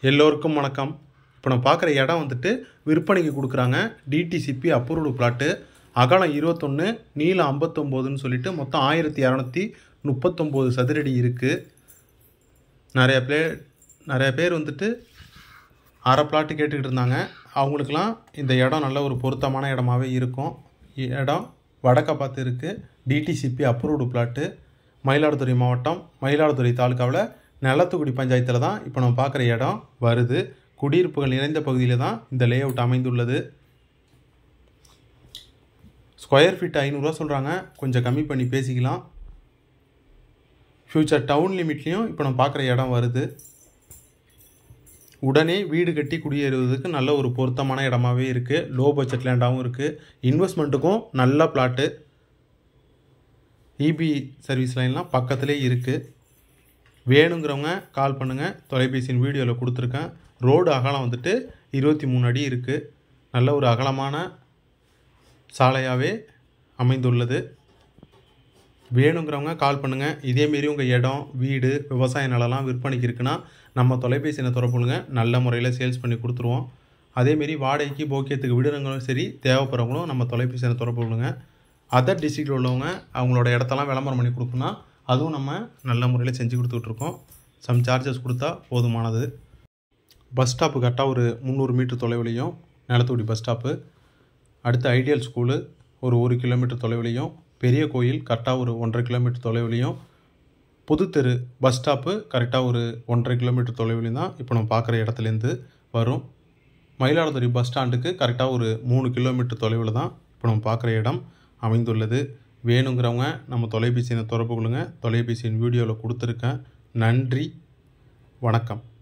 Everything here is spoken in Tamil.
எல்லோருக்கும் வணக்கம் இப்போ நம்ம பார்க்குற இடம் வந்துட்டு விற்பனைக்கு கொடுக்குறாங்க டிடிசிபி அப்ரூவ்டு பிளாட்டு அகலம் இருபத்தொன்று நீளம் ஐம்பத்தொம்போதுன்னு சொல்லிட்டு மொத்தம் ஆயிரத்தி இரநூத்தி முப்பத்தொம்போது சதுரடி இருக்குது நிறைய பேர் நிறைய பேர் வந்துட்டு அரை பிளாட்டு கேட்டுக்கிட்டு இருந்தாங்க அவங்களுக்கெல்லாம் இந்த இடம் நல்ல ஒரு பொருத்தமான இடமாவே இருக்கும் இடம் வடக்க பார்த்து இருக்குது டிடிசிபி அப்ரூவ்டு பிளாட்டு மயிலாடுதுறை மாவட்டம் மயிலாடுதுறை தாலுக்காவில் நெல்லத்துக்குடி பஞ்சாயத்தில் தான் இப்போ நம்ம பார்க்குற இடம் வருது குடியிருப்புகள் நிறைந்த பகுதியில் தான் இந்த லே அவுட் அமைந்துள்ளது ஸ்கொயர் ஃபீட் ஐநூறுரூவா சொல்கிறாங்க கொஞ்சம் கம்மி பண்ணி பேசிக்கலாம் ஃப்யூச்சர் டவுன் லிமிட்லேயும் இப்போ நம்ம பார்க்குற இடம் வருது உடனே வீடு கட்டி குடியேறுவதற்கு நல்ல ஒரு பொருத்தமான இடமாவே இருக்குது லோ பட்ஜெட் லேண்டாகவும் இருக்குது இன்வெஸ்ட்மெண்ட்டுக்கும் நல்ல பிளாட்டு இபி சர்வீஸ் லைன்லாம் பக்கத்துலேயே இருக்குது வேணுங்கிறவங்க கால் பண்ணுங்கள் தொலைபேசியின் வீடியோவில் கொடுத்துருக்கேன் ரோடு அகலம் வந்துட்டு இருபத்தி மூணு அடி இருக்குது நல்ல ஒரு அகலமான சாலையாகவே அமைந்துள்ளது வேணுங்கிறவங்க கால் பண்ணுங்கள் இதேமாரி உங்கள் இடம் வீடு விவசாய நிலம்லாம் விற்பனைக்கு இருக்குன்னா நம்ம தொலைபேசியை தொடர்புங்க நல்ல முறையில் சேல்ஸ் பண்ணி கொடுத்துருவோம் அதேமாரி வாடகைக்கு போக்கியத்துக்கு விடுறவங்களும் சரி தேவைப்படுறவங்களும் நம்ம தொலைபேசியை தொடர்பு கொள்ளுங்க அதர் டிஸ்ட்ரிக்டில் உள்ளவங்க அவங்களோட இடத்தெல்லாம் விளம்பரம் பண்ணி கொடுக்கணும்னா அதுவும் நம்ம நல்ல முறையில் செஞ்சு கொடுத்துட்ருக்கோம் சம் சார்ஜஸ் கொடுத்தா போதுமானது பஸ் ஸ்டாப்பு கரெக்டாக ஒரு முந்நூறு மீட்டர் தொலைவிலையும் நிலத்துக்குடி பஸ் ஸ்டாப்பு அடுத்து ஐடியல் ஸ்கூலு ஒரு ஒரு கிலோமீட்டர் தொலைவிலையும் பெரிய கோயில் கரெக்டாக ஒரு ஒன்றரை கிலோமீட்டர் தொலைவிலையும் புதுத்தெரு பஸ் ஸ்டாப்பு கரெக்டாக ஒரு ஒன்றரை கிலோமீட்டர் தொலைவிலையும் தான் இப்போ நம்ம பார்க்குற இடத்துலேருந்து வரும் மயிலாடுதுறை பஸ் ஸ்டாண்டுக்கு கரெக்டாக ஒரு மூணு கிலோமீட்டர் தொலைவில் தான் இப்போ நம்ம பார்க்குற இடம் அமைந்துள்ளது வேணுங்கிறவங்க நம்ம தொலைபேசியை தொடர்பு கொள்ளுங்கள் தொலைபேசியின் வீடியோவில் கொடுத்துருக்கேன் நன்றி வணக்கம்